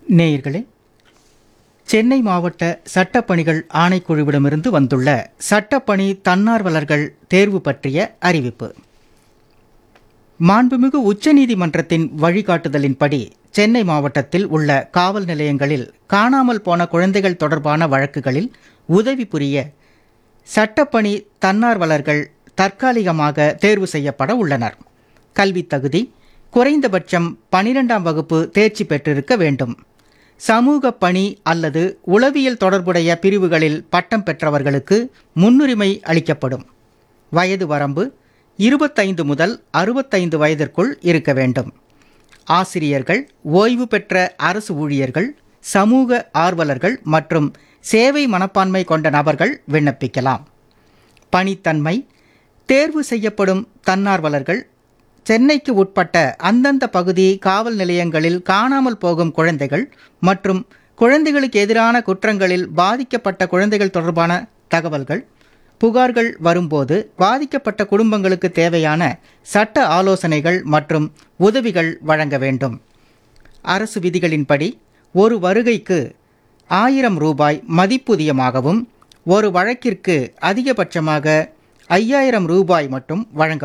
நேயர்களே சென்னை மாவட்ட சட்டப்பணிகள் ஆணைக்குழுவிடமிருந்து வந்துள்ள சட்டப்பணி தன்னார்வலர்கள் தேர்வு பற்றிய அறிவிப்பு மாண்புமிகு உச்சநீதிமன்றத்தின் வழிகாட்டுதலின்படி சென்னை மாவட்டத்தில் உள்ள காவல் நிலையங்களில் காணாமல் போன குழந்தைகள் தொடர்பான வழக்குகளில் உதவி புரிய சட்டப்பணி தன்னார்வலர்கள் தற்காலிகமாக தேர்வு செய்யப்பட உள்ளனர் கல்வித் தகுதி குறைந்தபட்சம் பனிரெண்டாம் வகுப்பு தேர்ச்சி பெற்றிருக்க வேண்டும் சமூக பணி அல்லது உளவியல் தொடர்புடைய பிரிவுகளில் பட்டம் பெற்றவர்களுக்கு முன்னுரிமை அளிக்கப்படும் வயது வரம்பு இருபத்தைந்து முதல் அறுபத்தைந்து வயதிற்குள் இருக்க வேண்டும் ஆசிரியர்கள் ஓய்வு பெற்ற அரசு ஊழியர்கள் சமூக ஆர்வலர்கள் மற்றும் சேவை மனப்பான்மை கொண்ட நபர்கள் விண்ணப்பிக்கலாம் பணித்தன்மை தேர்வு செய்யப்படும் தன்னார்வலர்கள் சென்னைக்கு உட்பட்ட அந்தந்த பகுதி காவல் நிலையங்களில் காணாமல் போகும் குழந்தைகள் மற்றும் குழந்தைகளுக்கு எதிரான குற்றங்களில் பாதிக்கப்பட்ட குழந்தைகள் தொடர்பான தகவல்கள் புகார்கள் வரும்போது பாதிக்கப்பட்ட குடும்பங்களுக்கு தேவையான சட்ட ஆலோசனைகள் மற்றும் உதவிகள் வழங்க வேண்டும் அரசு விதிகளின்படி ஒரு வருகைக்கு ஆயிரம் ரூபாய் மதிப்புதியமாகவும் ஒரு வழக்கிற்கு அதிகபட்சமாக ஐயாயிரம் ரூபாய் மட்டும் வழங்க